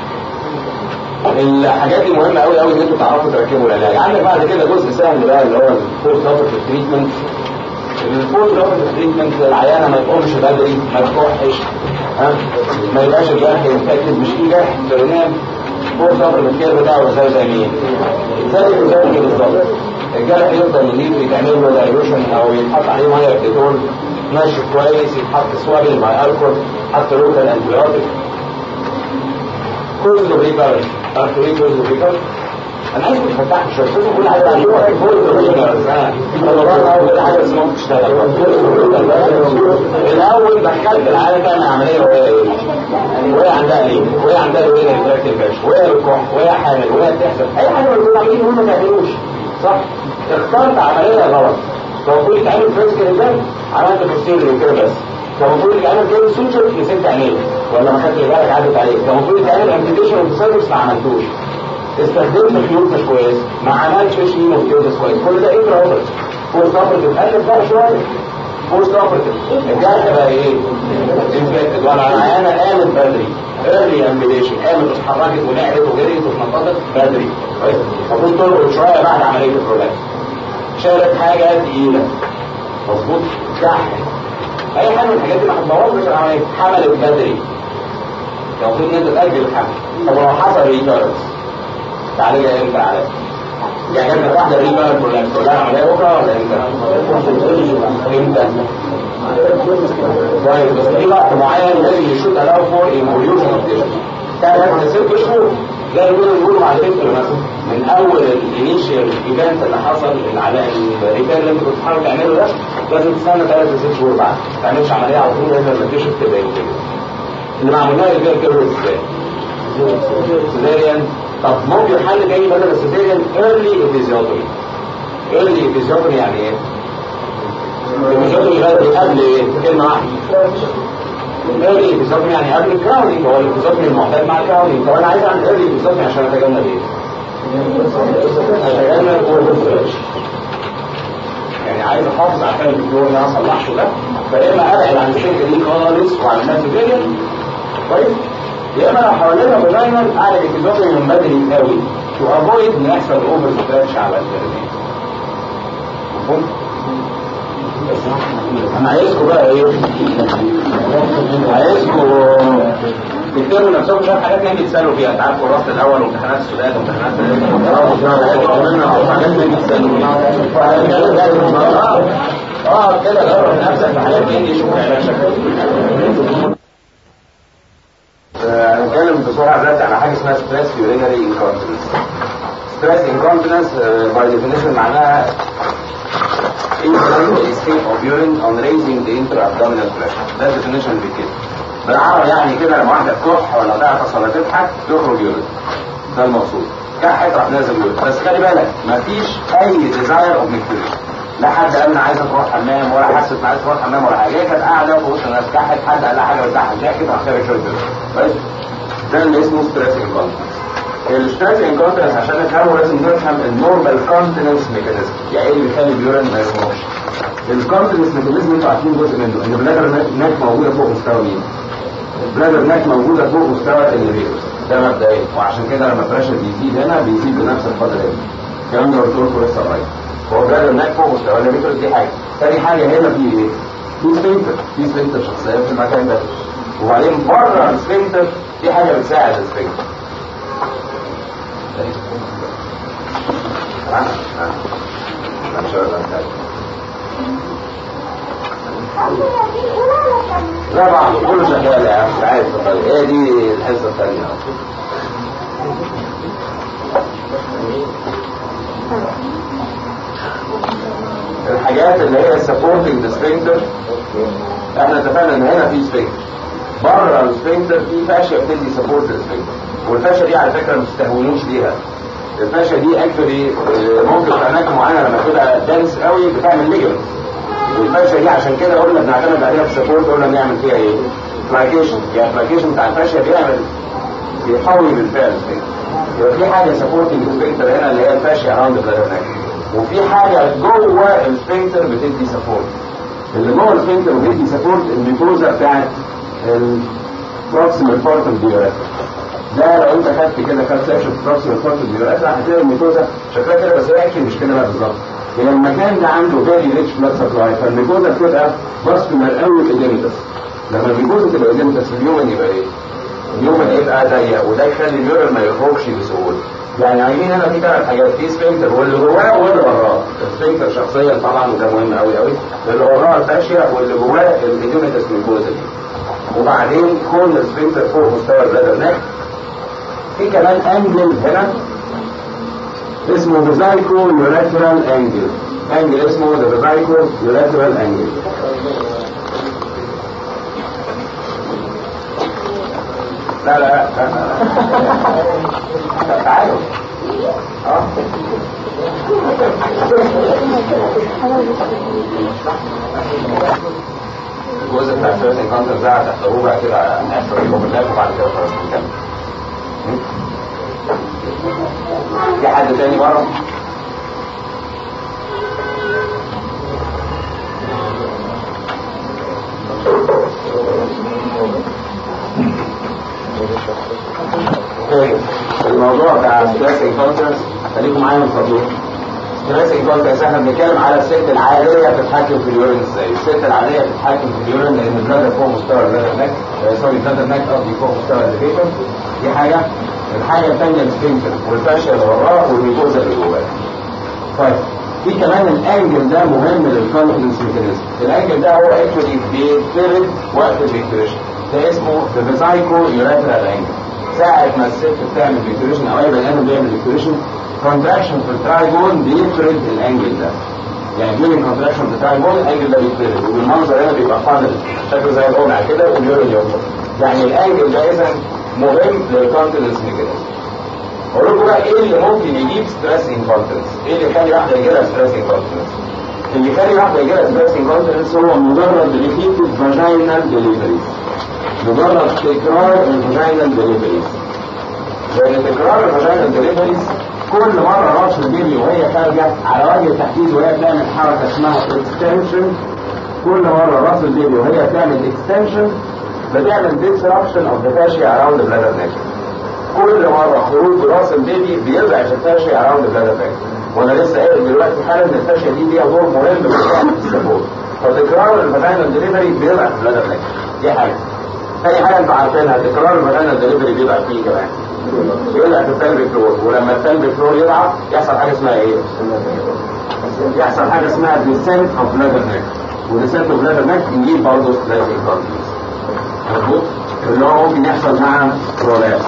الحاجات دي مهمه قوي قوي ان انتوا تعرفوا تركبوا العلاج عندك بعد كده جزء سهل بقى اللي هو البوست اوبرتيف تريتمنت البوست اوبرتيف تريتمنت العيانه ما تقومش بدري ما تكحش ها ما يبقاش الجرح ينفكت مش في جرح ترنام بوست اوبرتيف كير بتاعه زي زي مين زي زي كده بالظبط الجرح يفضل يليق ويتعمل له دايلوشن او يتحط عليه ميه بتدول ماشي كويس يتحط سوابل مع الكحول حط لوكال انتيبيوتيك كل ده بيبقى تعرفوا ايه كل ده بيبقى انا عايز تفتح شويه شوفوا كل حاجه عن كل كل حاجه اسمها بتشتغل الاول دخلت العيال تعمل عمليه وهي ايه؟ وهي عندها ليه؟ وهي عندها ايه الانتراكتيف باش وهي بتكح وهي حامل وهي بتحصل اي حاجه من دول عاملين هم ما يعملوش صح؟ اخترت عمليه غلط لو المفروض يتعمل فيزيكال ازاي؟ عملت بروسيجر كده بس كان المفروض يتعمل كده سوتشر نسيت تعمله ولا ما خدتش بالك عدت عليك كان المفروض يتعمل امبليكيشن اوف سيرفيس ما عملتوش استخدمت خيوط مش كويس ما عملتش شيء اوف كويس كل ده ايه اوبر فورس اوبرتيف قلب بقى شويه فورس اوبرتيف الجرح بقى ايه؟ انفكتد ولا العيانه قامت بدري ايرلي امبليشن قامت واتحركت ونقلت وجريت واتنططت بدري كويس المفروض ترقد شويه بعد عمليه البرولاكس شالت حاجه تقيله مظبوط كحل اي حاجه من الحاجات دي ما هتبوظش العمليه حملت بدري المفروض ان انت تاجل الحمل طب لو حصل ريكارنس تعالجها امتى على يعني جت واحده ريكارنس ولا تقول لها عمليه بكره ولا امتى؟ امتى؟ طيب بس في وقت معين لازم يشوت الاو فور انفوليوشن اوف تيشن كان هياخد ست شهور زي ما بيقولوا مع الفكر مثلا من اول الانيشال ايفنت اللي حصل على الريبير اللي انت كنت بتحاول تعمله ده لازم تستنى ثلاث لست شهور بعد ما تعملش عمليه على طول لازم النتيجه تبقى كده اللي معمول لها ريبير كده ازاي؟ سيزاريان طب ممكن حل تاني بدل السيزاريان ايرلي افيزيوتومي ايرلي افيزيوتومي يعني ايه؟ الافيزيوتومي قبل ايه؟ كلمه واحده الايرلي افيزيوتومي يعني قبل الكراونينج هو الافيزيوتومي المعتاد مع الكراونينج طب انا عايز اعمل ايرلي افيزيوتومي عشان اتجنب ايه؟ اتجنب الاورفريش يعني عايز احافظ على حال الدكتور اللي انا صلحته ده فيا اما ابعد عن السكه دي خالص وعن الناس فيجن كويس يا اما لو حوالينا بلاينر اعلى الافيزيوتومي من بدري قوي تو افويد ان يحصل اوفر ستريتش على الثيرابي مفهوم؟ انا عايزكم بقى ايه عايزكم تكتبوا نفسكم شويه حاجات نيجي تسالوا فيها انت عارف الرصد الاول وامتحانات السودان وامتحانات حاجات نيجي تسالوا فيها اه كده جرب نفسك في حاجات نيجي شوف علاج شكلك هنتكلم بسرعه دلوقتي على حاجه اسمها ستريس يورينري انكونتيننس ستريس انكونتيننس باي ديفينيشن معناها involuntary escape of urine on raising the intra-abdominal pressure ده definition بالكده بالعربي يعني كده لما واحده تكح ولا تعطس ولا تضحك تخرج يورين ده المقصود كحت راح نازل يورين بس خلي بالك مفيش اي ديزاير اوف ميكتوري لا حد قال انا عايزه تروح حمام ولا حست انها عايزه تروح حمام ولا حاجه هي كانت قاعده في وسط الناس كحت حد قال لها حاجه بتضحك ضحكت راح خارج شويه يورين كويس ده اللي اسمه ستريس انكونتنس الستريس انكونتنس عشان نفهمه لازم نفهم النورمال كونتنس ميكانيزم يعني ايه اللي بيخلي اليورين ما يخرجش الكونتنس ميكانيزم انتوا عارفين جزء منه ان البلادر ناك موجوده فوق مستوى مين؟ البلادر ناك موجوده فوق مستوى الليفيروس ده مبدئيا وعشان كده لما البريشر بيزيد هنا بيزيد بنفس القدر هنا الكلام ده قلت لكم لسه قريب هو البلادر ناك فوق مستوى الليفيروس دي حاجه ثاني حاجه هنا في ايه؟ في سفنكتر في سفنكتر شخصيه في المكان ده وبعدين بره السفنكتر في حاجه بتساعد السفنكتر مش لا بعض كله شغال يا عم عايز تفضل ايه دي الحصه الثانيه الحاجات اللي هي سبورتنج سفنكتر احنا اتفقنا ان هنا في سفنكتر بره السفنكتر في فاشيه بتدي سبورت للسفنكتر والفاشيه دي على فكره ما تستهونوش ليها الفاشيا دي اكشولي ممكن في اماكن معينه لما تبقى دنس قوي بتعمل ليجمنت والفاشيا دي عشان كده قلنا بنعتمد عليها في السبورت قلنا بنعمل فيها ايه؟ فلايكيشن يعني الفلايكيشن بتاع الفاشيا بيعمل بيقوي بالفعل يبقى في حاجه سبورتنج سبيكتر هنا اللي هي الفاشيا اراوند بلادر وفي حاجه جوه السفنكتر بتدي سبورت اللي جوه السفنكتر بتدي سبورت الميكوزا بتاعت البروكسيمال بارت اوف ده لو انت خدت كده خدت سيكشن في بروكسيمال بارت اوف هتلاقي الميكوزا شكلها كده بس هي اكشن مش كده بقى بالظبط يعني المكان ده عنده فيري ريتش بلاد سبلاي فالميكوزا بتبقى فاسكولار قوي الاديمتس لما الميكوزا تبقى اديمتس اليومن يبقى ايه؟ اليومن يبقى ضيق وده يخلي اليورين ما يخرجش بسهوله يعني عايزين هنا في ثلاث حاجات في سفنكتر واللي جواه واللي وراه السفنكتر شخصيا طبعا وده مهم قوي قوي اللي وراه الفاشيا واللي جواه الاديمتس ميكوزا دي وبعدين كون السفنكتر فوق مستوى البلادر نك في كمان انجل هنا اسمه فيزايكو يولاترال انجل انجل اسمه ذا فيزايكو يولاترال انجل لا لا لا لا تعالوا اه الجزء بتاع الفيرست انكونتر ده تحت ربع كده نحصل الكومنتات وبعد كده خلاص نكمل في حد تاني بره الموضوع بتاع ستريس انكونترس خليكم معايا من فضلكم ستريس انكونترس احنا بنتكلم على الست العاديه بتتحكم في اليورين ازاي الست العاديه بتتحكم في اليورين لان البلادر فوق مستوى البلادر نك سوري البلادر نك قصدي فوق مستوى الليفيشن دي حاجه الحاجه الثانيه السفنكتر والفاشيا اللي وراه والميكوزا اللي جواه طيب في كمان الانجل ده مهم للكونفدنس ميكانيزم الانجل ده هو اكشولي بيتفرد وقت الفيكتوريشن ده اسمه فيزايكو يولاترال انجل ساعة ما الست بتعمل فيكتوريشن او اي بني ادم بيعمل فيكتوريشن كونتراكشن في الترايبون بيفرد الانجل ده يعني during contraction في الترايبون الانجل ده بيتفرد وبالمنظر هنا بيبقى فاضل شكله زي القمع كده واليورين يوصل يعني الانجل ده اذا مهم للكونتنس ميكانيزم اقول لكم بقى ايه اللي ممكن يجيب ستريس انكونتنس ايه اللي يخلي واحده يجي لها ستريس انكونتنس اللي يخلي واحده يجي لها ستريس انكونتنس هو مجرد ريبيتد فاجينال ديليفريز مجرد تكرار الفاجينال ديليفريز لان تكرار الفاجينال ديليفريز كل مره راس البيبي وهي خارجه على وجه التحديد وهي بتعمل حركه اسمها اكستنشن كل مره راس البيبي وهي بتعمل اكستنشن بتعمل disruption of the fascia around the bladder neck كل مرة خروج راس البيبي بيرجع الفاشيا around the bladder neck وانا لسه قايل دلوقتي حالا ان الفاشيا دي ليها دور مهم في السبورت فتكرار الفاجينال ديليفري بيرجع في البلادر neck دي حاجة تاني حاجة انتوا عارفينها تكرار الفاجينال ديليفري بيبقى فيه كمان يرجع في البلفيك فلور ولما البلفيك فلور يضعف يحصل حاجة اسمها ايه؟ يحصل حاجة اسمها descent of bladder neck وديسنت اوف bladder neck نجيب برضه ستريس انكونتنس مظبوط اللي هو ممكن يحصل مع برولابس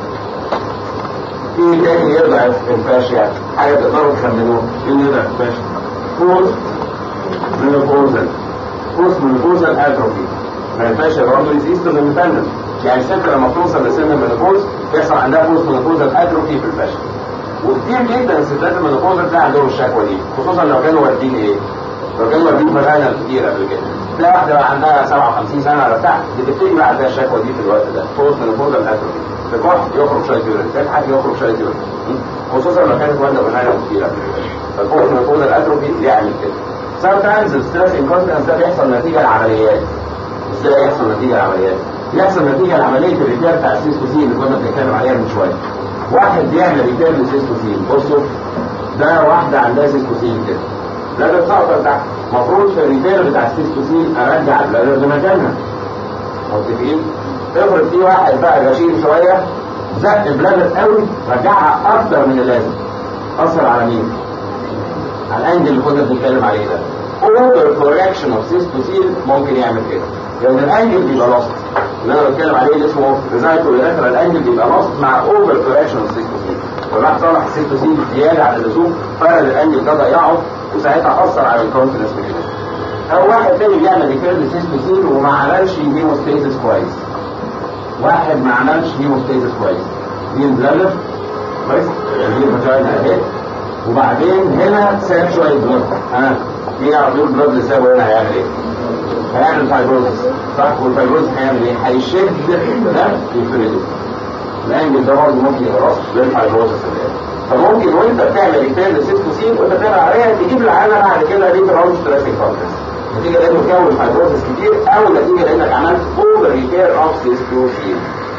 في تاني يضعف الفاشيا حاجه تقدروا تخمنوها ايه اللي يضعف الفاشيا فوز مينوبوزال فوز مينوبوزال اتروفي ما الفاشيا برضه ايسترن اندبندنت يعني الست لما توصل لسن المينوبوز يحصل عندها فوز مينوبوزال اتروفي في الفاشيا وكتير جدا الستات المينوبوزال تلاقي عندهم الشكوى دي خصوصا لو كانوا واخدين ايه؟ لو كانوا واخدين فاجانا كتير قبل كده تلاقي واحده بقى عندها 57 سنه ولا بتاع بتبتدي بقى عندها الشكوى دي في الوقت ده فوز مينوبوزال اتروفي تكح يخرج شويه يورين تضحك يخرج شويه يورين خصوصا لو كانت والده فاجانا كتير قبل كده فالفوز مينوبوزال اتروفي يعمل كده sometimes الستريس انكونتنس ده بيحصل نتيجه لعمليات ازاي يحصل نتيجه لعمليات؟ يحصل نتيجه لعمليه الريبير بتاع السيستوسين اللي كنا بنتكلم عليها من شويه واحد بيعمل ريبير للسيستوسين بصوا ده واحده عندها سيستوسين كده لا ده بتاعتها تحت المفروض في الريبير بتاع السيستوسين ارجع البلادر لمكانها متفقين؟ افرض في واحد بقى غشيم شويه زق البلادر قوي رجعها اكتر من اللازم اثر على مين؟ على الانجل اللي كنا بنتكلم عليه ده اوفر كوركشن اوف سيستوسين ممكن يعمل كده لان الانجل بيبقى لاصق اللي انا بتكلم عليه اللي اسمه ريزايتو الانجل بيبقى لاصق مع اوفر كوركشن اوف سيستوسين وراح صلح السيستوسين زياده عن اللزوم فرد الانجل ده ضيعه وساعتها اثر على الكونتنس ميكانيزم او واحد تاني بيعمل ريبير للسيستوسين وما عملش هيموستاسيس كويس واحد ما عملش هيموستاسيس كويس دي البلادر كويس دي الفاجينا اهي وبعدين هنا ساب شويه بلد ها مين يعرف يقول البلد اللي سابه هنا هيعمل ايه؟ هيعمل فايبروزس صح والفايبروزس هيعمل ايه؟ هيشد ده يفرده الانجل ده برضه ممكن يبقى للفايبروزس اللي فممكن وانت بتعمل ريبير للسيستوسين وانت بتعمل عمليه تجيب العينه بعد كده ريت راوند ستريسنج كونتنس نتيجه لانه كون فايبروزس كتير او نتيجه لانك عملت اوفر ريبير اوف سيستوسين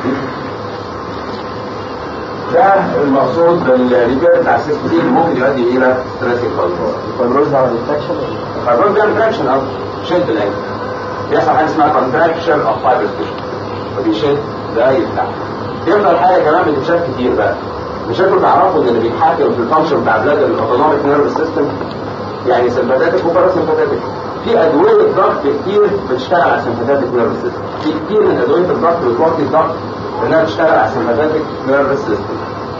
ده المقصود بالريبير بتاع السيستوسين ممكن يؤدي الى ستريسنج كونتنس الفايبروز على الانفكشن الفايبروز بيعمل تراكشن او شد الانجل بيحصل حاجه اسمها كونتراكشن اوف فايبر تيشو فبيشد ده يفتح يفضل حاجه كمان بتتشاف كتير بقى مش انتوا تعرفوا ان اللي بيتحكم في الفانكشن بتاع بلاد الاوتونوميك نيرف سيستم يعني سمباتيك وباراسمباتيك في ادويه ضغط كتير بتشتغل على السمباتيك نيرف سيستم في كتير من ادويه الضغط بتوطي الضغط انها بتشتغل على السمباتيك نيرف سيستم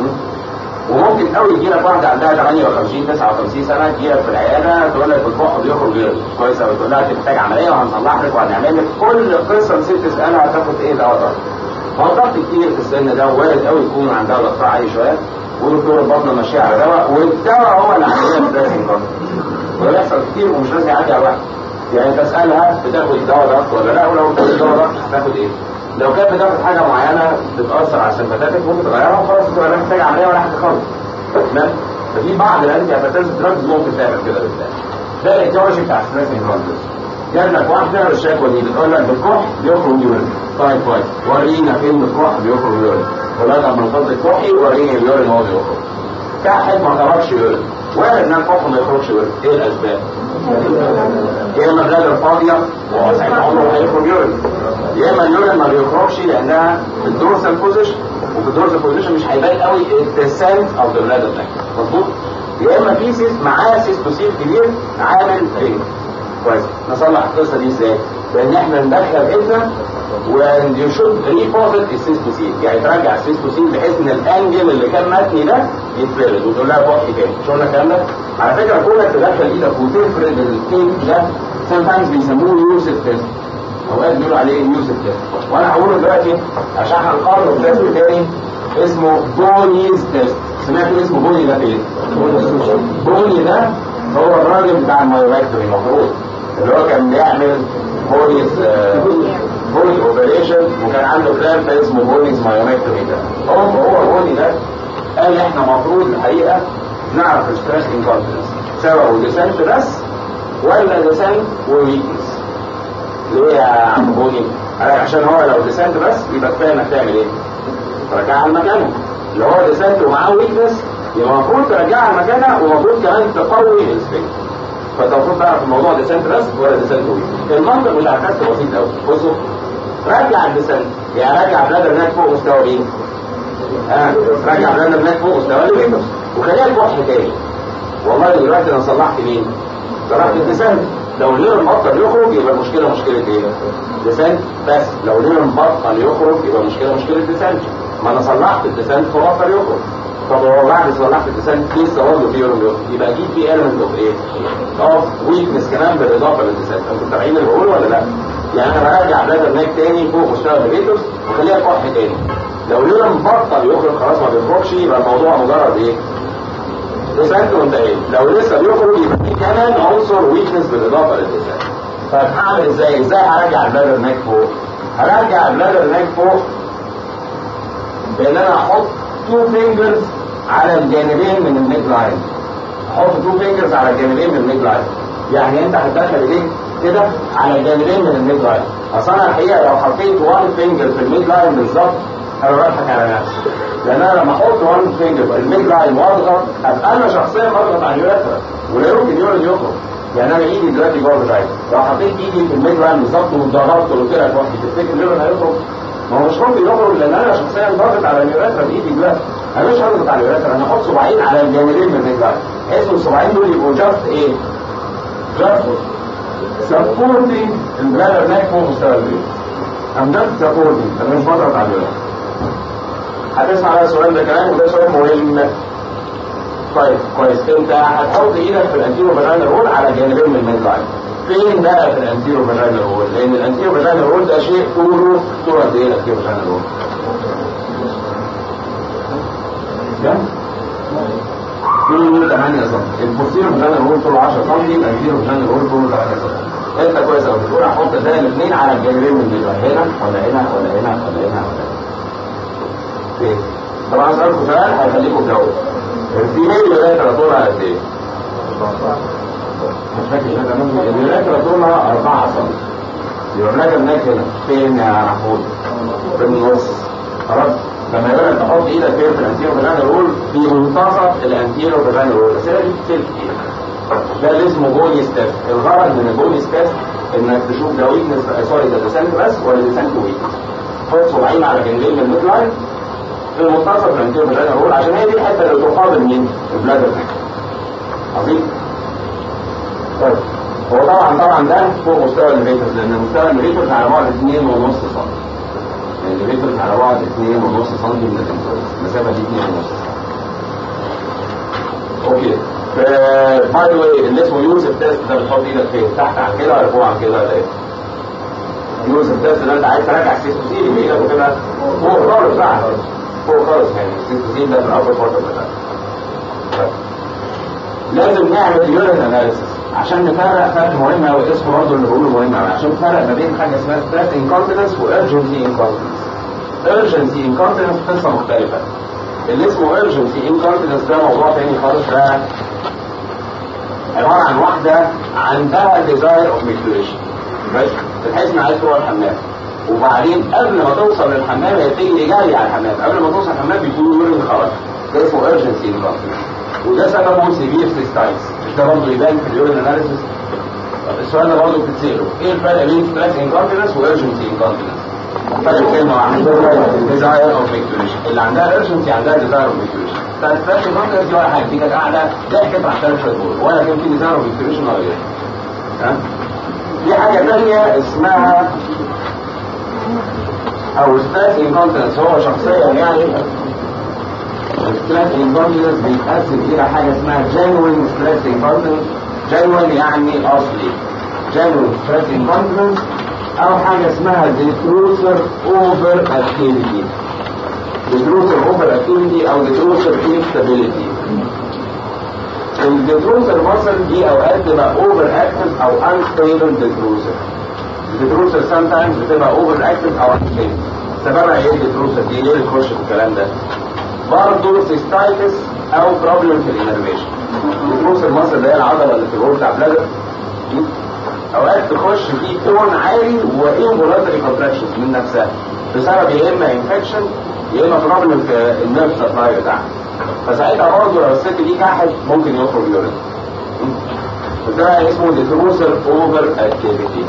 وممكن قوي يجي لك واحده عندها 58 59 سنه تجي لك في العياده تقول لك البق بيخرج غير كويس قوي تقول لها انت محتاج عمليه وهنصلح لك وهنعمل لك كل قصه ست تسالها هتاخد ايه دواء ضغط هو ضغط كتير في السن ده وارد قوي يكون عندها ضغط عالي شويه ودكتور البطنه ماشيه على دواء والدواء هو اللي عندنا ستريسنج ضغط وده بيحصل كتير ومش لازم يعدي على واحد يعني تسالها بتاخد دواء ضغط ولا لا ولو بتاخد دواء ضغط هتاخد ايه؟ لو كانت بتاخد حاجه معينه بتاثر على السمباتيك ممكن تغيرها وخلاص تبقى لا محتاجه عمليه ولا حاجه خالص تمام ففي بعض الانتي اباتاز دراجز ممكن تعمل كده بالذات ده الايديولوجي بتاع ستريسنج كونتنس جاب لك واحده الشكوى دي بتقول لك بالكح بيخرج يورين طيب كويس ورينا فين بالكح بيخرج يورين ولا ده من فضل كحي وريني اليورين هو بيخرج كحت ما خرجش يورين وارد ان الكح ما يخرجش يورين ايه الاسباب؟ يا اما بلادر فاضيه وساعتها عمره ما هيخرج يورين يا اما اليورين ما بيخرجش لانها في الدورسال بوزيشن وفي الدورسال بوزيشن مش هيبان قوي الديسنت اوف ذا بلادر مظبوط؟ يا اما في سيست معاه سيستوسيل كبير عامل رينج كويس نصلح القصه دي ازاي؟ بان احنا ندخل انت وان يو شود ريبوزيت السيستوسين يعني ترجع السيستوسين بحيث ان الانجل اللي كان متني ده يتفرد وتقول لها بوحي تاني مش قلنا الكلام ده؟ على فكره كونك تدخل ايدك وتفرد الكيك ده sometimes بيسموه يوسف تيست اوقات بيقولوا عليه يوسف تيست وانا هقوله دلوقتي عشان هنقرر تيست تاني اسمه بونيز تيست سمعتوا اسمه بوني ده فين؟ بوني ده هو الراجل بتاع المايوماكتوري المفروض اللي هو كان بيعمل بونيز بوني اوبريشن وكان عنده كلام اسمه بونيز مايوماكتوري ده هو هو بوني ده قال احنا المفروض الحقيقه نعرف الستريس انكونتنس سواء ديسنت بس ولا ديسنت وويكنس ليه يا عم بوني؟ قال عشان هو لو ديسنت بس يبقى كفايه انك تعمل ايه؟ ترجعها على مكانه اللي هو ديسنت ومعاه ويكنس يبقى المفروض ترجعها مكانها ومفروض كمان تقوي السفنج فانت المفروض تعرف الموضوع ديسنت بس ولا ديسنت ويك المنطق بتاع التست بسيط قوي بصوا رجع الديسنت يعني رجع بلادر هناك فوق مستوى مين؟ اه رجع بلادر هناك فوق مستوى الويكنس وخليها بوحش تاني والله دلوقتي انا صلحت مين؟ صلحت الديسنت لو الليل مبطل يخرج يبقى المشكله مشكله ايه؟ ديسنت بس لو الليل مبطل يخرج يبقى المشكله مشكله ديسنت ما انا صلحت الديسنت فبطل يخرج طب هو بعد صلحت الديسنت لسه برضه في يوم يبقى اكيد في element اوف ايه؟ اوف ويكنس كمان بالاضافه للديسنت انتوا متابعين اللي بقوله ولا لا؟ يعني انا برجع بلادر ناك تاني فوق مستوى الليفيتوس وخليها كح تاني لو ليله مبطل يخرج خلاص ما بيخرجش يبقى الموضوع مجرد ايه؟ ديسنت وانتهينا لو لسه بيخرج يبقى في كمان عنصر ويكنس بالاضافه للديسنت طيب هعمل ازاي؟ ازاي هرجع البلادر ناك فوق؟ هرجع البلادر ناك فوق بان انا احط تو فينجرز على الجانبين من الميد لاين احط تو فينجرز على الجانبين من الميد لاين يعني انت هتدخل ايديك كده على الجانبين من الميد لاين اصل انا الحقيقه لو حطيت وان فينجر في الميد لاين بالظبط انا بضحك على نفسي لان انا لما احط وان فينجر في الميد لاين واضغط ابقى انا شخصيا بضغط على اليوريثرا ولا يمكن يورين يخرج يعني انا ايدي دلوقتي جوه بتاعتي لو حطيت ايدي في الميد لاين بالظبط واتضغطت وقلت لك واحد تفتكر اليورين هيخرج ما هو مش ممكن يخرج لان انا شخصيا ضاغط على اليوريثرا بايدي دلوقتي انا مش هضغط على اليوريثرا انا احط صباعين على الجانبين من الميد لاين بحيث الصباعين دول يبقوا جاست ايه؟ جاست سبورتنج البلادر ناك فوق مستوى البيت ام جاست سبورتنج انا مش بضغط على اليوريثرا هتسمع بقى السؤال ده كلام وده سؤال مهم طيب كويس انت هتحط ايدك في الانتيرو فاجينال رول على جانبين من الميد لاين فين بقى في الانتيرو فاجينال رول لان الانتيرو فاجينال رول ده شيء طوله طول قد ايه الانتيرو فاجينال رول؟ كام؟ 8 سم البوستيرو فاجينال وول طوله 10 سم الانتيرو فاجينال وول طوله 8 سم انت كويس قوي بتقول هحط ده الاثنين على الجانبين من البيضه هنا ولا هنا ولا هنا ولا هنا ولا هنا ايه طبعا اسالكم سؤال هيخليكم تجاوبوا الفيميل يوريترا طولها قد ايه؟ مش فاكر هنا اليوريترا طولها 4 سم يبقى بلاقي هناك هنا فين يا محمود؟ في النص خلاص لما يبقى انت تحط ايدك فين في الانتيرو فاجانا رول في منتصف الانتيرو فاجانا رول الاسئله دي كتير كتير ده اللي اسمه بوني ستيب الغرض من البوني ستيب انك تشوف ده ويكنس سوري ده ديسنت بس ولا ديسنت ويكنس حط صباعين على جنبين من الميد لاين في منتصف الانتيرو فاجانا رول عشان هي دي الحته اللي تقابل مين؟ البلادر نيك عظيم طيب هو طبعا طبعا ده فوق مستوى الليفيترز لان مستوى الليفيترز على بعد 2.5 سم يعني الليفيترز على بعد 2.5 سم من الانترس المسافه دي 2.5 اوكي باي ذا واي اللي اسمه يوسف تيست ده بتحط ايدك فين؟ تحت عن كده ولا فوق عن كده ولا ايه؟ يوسف تيست ده انت عايز تراجع سيستوسيل بايدك وكده فوق خالص بقى فوق خالص يعني السيستوسيل ده في الاول فورت لازم نعمل يورين اناليسيس عشان نفرق فرق مهم قوي اسمه برضه اللي بقوله مهم قوي عشان نفرق ما بين حاجه اسمها ستريس انكونتيننس وارجنسي انكونتيننس urgency incontinence قصه مختلفه اللي اسمه urgency incontinence ده موضوع تاني خالص ده عباره عن واحده عندها desire of masturbation بس بتحس انها عايز تروح الحمام وبعدين قبل ما توصل للحمام هي بتجري جري على الحمام قبل ما توصل الحمام بيكون يورين خرج ده اسمه urgency incontinence وده سببه سيفير سيستايتس مش ده برضه يبان في اليورين اناليسيس السؤال ده برضه بتتسأله ايه الفرق بين ستريس انكونتيننس وارجنسي انكونتيننس؟ فرق كلمة واحدة ديزاير اوف ميكتوريشن اللي عندها ارجنسي عندها ديزاير اوف ميكتوريشن بتاعت ستريس انكونتيننس دي ولا حاجة دي كانت قاعدة ضحكت راح ثلاث شهور ولا كان في ديزاير اوف ميكتوريشن ولا غيره ها؟ في حاجة تانية اسمها او ستريس انكونتيننس هو شخصيا يعني ستريس انكونتيننس بيتقسم الى حاجه اسمها جينوين ستريس انكونتيننس جينوين يعني اصلي جينوين ستريس انكونتيننس او حاجه اسمها ديتروسر اوفر اكتيفيتي ديتروسر اوفر اكتيفيتي او ديتروسر انستابيليتي الديتروسر مصل دي اوقات تبقى اوفر اكتف او انستيبل ديتروسر الديتروسر سام تايمز بتبقى اوفر اكتف او انستيبل سببها ايه الديتروسر دي ليه بتخش في الكلام ده برضه سيستايتس او بروبلم في الانرفيشن الفلوس المصر اللي هي العضله اللي في الغرفه بتاع بلادر اوقات تخش في تون عالي وانفولاتري كونتراكشنز من نفسها بسبب يا اما انفكشن يا اما بروبلم في النيرف سبلاي بتاعها فساعتها برضه لو الست دي كحت ممكن يخرج يورين وده اسمه ديتروسر اوفر اكتيفيتي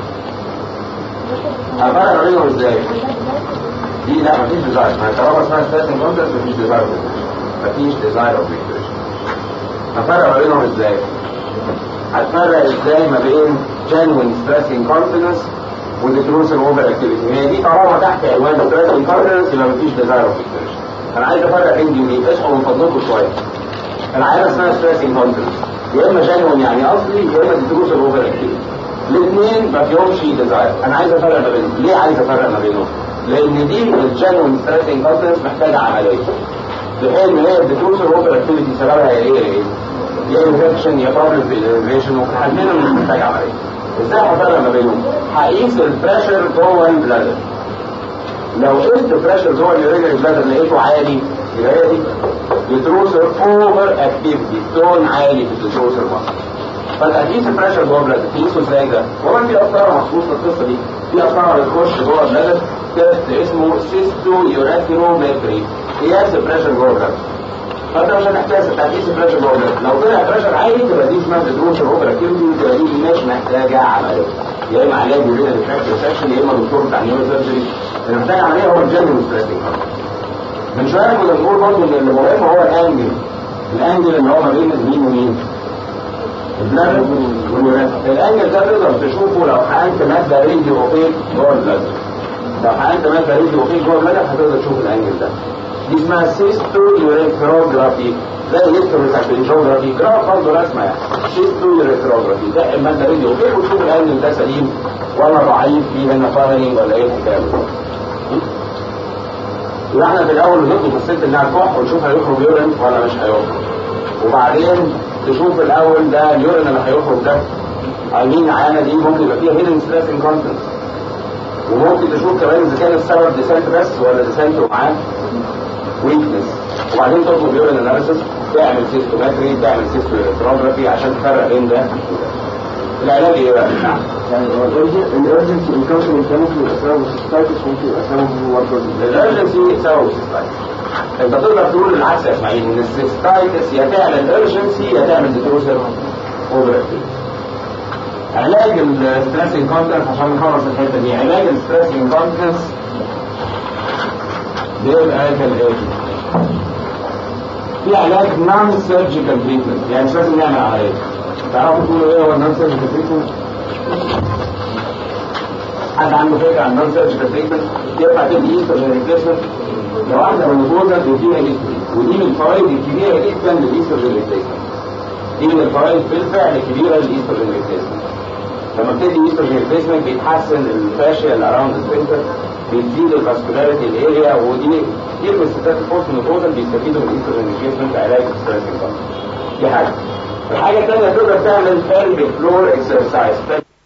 هفرق بينهم ازاي؟ دي لا مفيش ديزاير ما طالما اسمها ستاسن كونتنس مفيش ديزاير مفيش ديزاير اوف ميكتوريشن هفرق بينهم ازاي؟ هتفرق ازاي ما بين جينوين ستريس انكونتيننس والديتروسن اوفر اكتيفيتي هي دي طالما تحت عنوان ستريس انكونتيننس يبقى مفيش ديزاير اوف ميكتوريشن انا عايز افرق بين دي ودي اشعروا من فضلكم شويه العيله اسمها ستريس انكونتيننس يا اما جينوين يعني اصلي يا اما ديتروسن اوفر اكتيفيتي الاثنين ما فيهمش ديزاير انا عايز افرق ما بينهم ليه عايز افرق ما بينهم؟ لان دي الجينوين ستريس انكونتيننس محتاجه عمليه بحيث ان هي الديتروسر اوفر اكتيفيتي سببها هي ايه ايه؟ يا انفكشن يا بروبلم في الانفيشن وفي حالتين مش محتاج عمليه ازاي هفرق ما بينهم؟ هقيس البريشر جوه البلادر لو قست البريشر جوه اليورينري بلادر لقيته عالي يبقى هي دي ديتروسر اوفر اكتيفيتي تون عالي في الديتروسر مصر فتقيس البريشر جوه البلادر تقيسه ازاي ده؟ طبعا في افكار مخصوص للقصه دي في افكار بتخش جوه البلادر تيست اسمه سيستو يوراتيرومتري قياس البريشر جوه البلادر فانت مش هتحتاج تقيس البريشر جوه البلادر لو طلع بريشر عالي تبقى دي اسمها ديتروسر اوفر اكتيفيتي تبقى دي مش محتاجه عمليه يا اما علاج يورينال ريفراكتور سكشن يا اما دكتور بتاع نيورو سيرجري اللي محتاج عمليه هو الجنرال ستريسنج من شويه كنا بنقول برضه ان اللي مهم هو الانجل الانجل اللي هو ما بين مين ومين البلادر واليوريثم الانجل ده تقدر تشوفه لو حقنت ماده راديو اوبيك جوه البلادر لو حقنت ماده راديو اوبيك جوه البلادر هتقدر تشوف الانجل ده دي اسمها سيستو يوريثروجرافي زي الكتروساكلينجوجرافي جراف برضه رسمه يعني سيستو يوريثروجرافي ده الماده راديو اوبيك وتشوف الانجل ده سليم ولا ضعيف فيه هنا فارنينج ولا ايه الحكايه يبقى احنا في الاول نطلب الست انها تكح ونشوف هيخرج يورين ولا مش هيخرج وبعدين تشوف الاول ده اليورين اللي هيخرج ده عايزين العيانه دي ممكن يبقى فيها هيدن ستريس انكونتنس وممكن تشوف كمان اذا كان السبب ديسنت بس ولا ديسنت ومعاه ويكنس وبعدين تطلب يورين اناليسيس تعمل سيستومتري تعمل سيستومتري عشان تفرق بين ده العلاج ايه بقى؟ يعني الارجنسي انكونشن ممكن يبقى سبب السيستايتس ممكن يبقى سبب برضه الارجنسي سبب السيستايتس انت تقدر تقول العكس يا اسماعيل ان السيستايتس يا تعمل ارجنسي يا تعمل ديتروسر اوفر علاج الستريس انكونتنس عشان نخلص الحته دي علاج الستريس انكونتنس بيبقى كالاتي في علاج نون سيرجيكال تريتمنت يعني مش لازم نعمل عمليه تعرفوا تقولوا ايه هو النون سيرجيكال تريتمنت؟ حد عنده فكره عن النون سيرجيكال تريتمنت؟ ينفع تدي ايستروجين ريبليسمنت؟ لو واحده من الجوزه بتديها ايستروجين ودي من الفوائد الكبيره جدا للايستروجين ريبليسمنت دي من الفوائد بالفعل الكبيره للايستروجين ريبليسمنت لما بتدي ايستروجين ريبليسمنت بيتحسن الفاشيا اللي اراوند السفنكتر بتزيد الفاسكولاريتي الاريا ودي كتير من الستات البوست نيكوزال بيستفيدوا من الايستروجين ريبليسمنت علاج الستريس دي حاجه الحاجه الثانيه تقدر تعمل pelvic فلور اكسرسايز